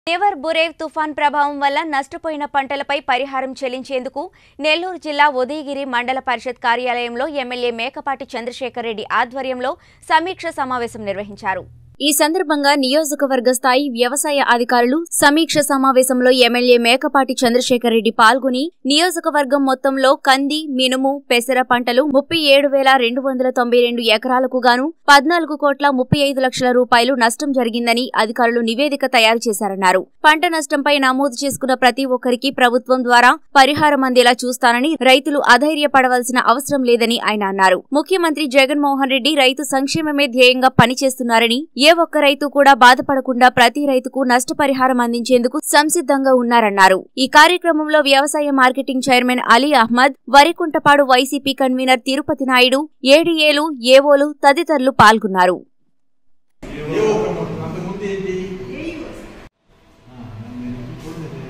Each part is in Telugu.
నివర్ బురేవ్ తుఫాన్ ప్రభావం వల్ల నష్టపోయిన పంటలపై పరిహారం చెల్లించేందుకు నెల్లూరు జిల్లా ఉదయగిరి మండల పరిషత్ కార్యాలయంలో ఎమ్మెల్యే మేకపాటి చంద్రశేఖర్ రెడ్డి ఆధ్వర్యంలో సమీక్ష సమావేశం నిర్వహించారు ఈ సందర్భంగా నియోజకవర్గ స్థాయి వ్యవసాయ అధికారులు సమీక్ష సమావేశంలో ఎమ్మెల్యే మేకపాటి చంద్రశేఖర్ రెడ్డి పాల్గొని నియోజకవర్గం మొత్తంలో కంది మినుము పెసర పంటలు ముప్పై ఏడు వేల రెండు వందల తొంభై రెండు ఎకరాలకు గాను పద్నాలుగు కోట్ల ముప్పై ఐదు లక్షల రూపాయలు నష్టం జరిగిందని అధికారులు నివేదిక తయారు చేశారన్నారు పంట నష్టంపై నమోదు చేసుకున్న ప్రతి ఒక్కరికి ప్రభుత్వం ద్వారా పరిహారం అందేలా చూస్తానని రైతులు అధైర్యపడవలసిన అవసరం లేదని ఆయన అన్నారు ముఖ్యమంత్రి జగన్మోహన్ రెడ్డి రైతు సంక్షేమమే ధ్యేయంగా పనిచేస్తున్నారని ఏ ఒక్క రైతు కూడా బాధపడకుండా ప్రతి రైతుకు నష్టపరిహారం అందించేందుకు సంసిద్ధంగా ఉన్నారన్నారు ఈ కార్యక్రమంలో వ్యవసాయ marketing chairman Ali Ahmed Varikuntapadu YCP convener Tirupati Naidu ఏడీఏలు ఏవోలు తదితరులు పాల్గొన్నారు ఏవో అంతకుముందు ఏంటి ఆ, నేను ఇప్పుడు చూడలేదు.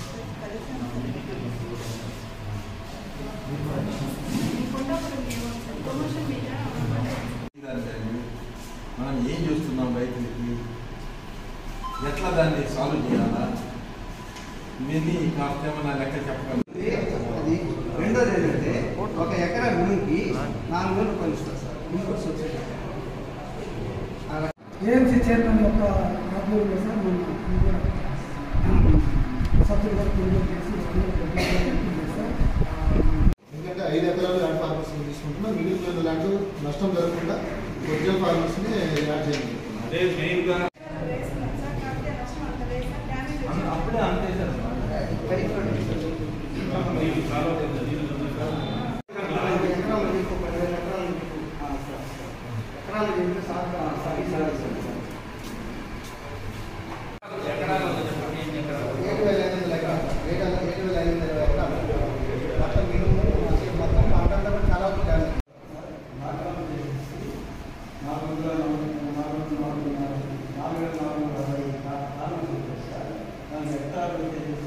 దాన్ని మనం ఏం చూస్తున్నాం రైతులకి ఎట్లా దాన్ని సాల్వ్ చేయాలా మీది కాస్త ఏమన్నా లెక్క చెప్పగలరు అది రెండోది ఏంటంటే ఒక ఎకరా మినుముకి నాలుగు వేలు రూపాయలు ఇస్తారు సార్ ఇన్పుట్ సబ్సిడీ అలా ఏఎంసీ చైర్మన్ యొక్క ఆధ్వర్యంలో సార్ మనం సభ్యులు గారు కొనుగోలు చేసి అందరూ సార్ ఎందుకంటే ఐదు ఎకరాలు ల్యాండ్ ఫార్మర్స్ తీసుకుంటున్నా మిగిలిపోయిన ల్యాండ్ నష్టం జరగకుండా ఒరిజినల్ ఫార్మర్స్ ని యాడ్ చేయండి అదే మెయిన్గా అప్పుడే అంతే సార్ పది కూడా మీరు చాలా